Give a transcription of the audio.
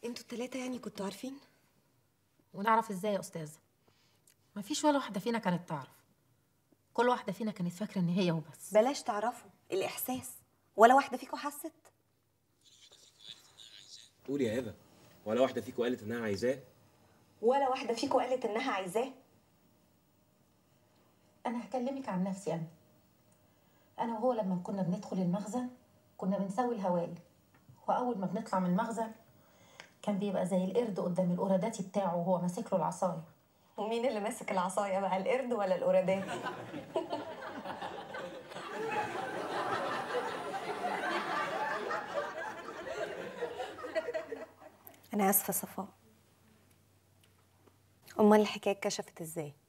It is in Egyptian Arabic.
انتوا التلاتة يعني كنتوا عارفين ونعرف ازاي يا استاذه مفيش ولا واحده فينا كانت تعرف كل واحده فينا كانت فاكره ان هي وبس بلاش تعرفوا الاحساس ولا واحده فيكم حست قولي يا هبه ولا واحده فيكم قالت انها عايزاه ولا واحده فيكم قالت انها عايزاه انا هكلمك عن نفسي انا انا وهو لما كنا بندخل المخزن كنا بنسوي الهوايل واول ما بنطلع من المخزن كان بيبقى زي القرد قدام القراداتي بتاعه وهو ماسك له العصايه ومين اللي ماسك العصايه بقى القرد ولا القرادات انا اسفه صفاء امال الحكايه اتكشفت ازاي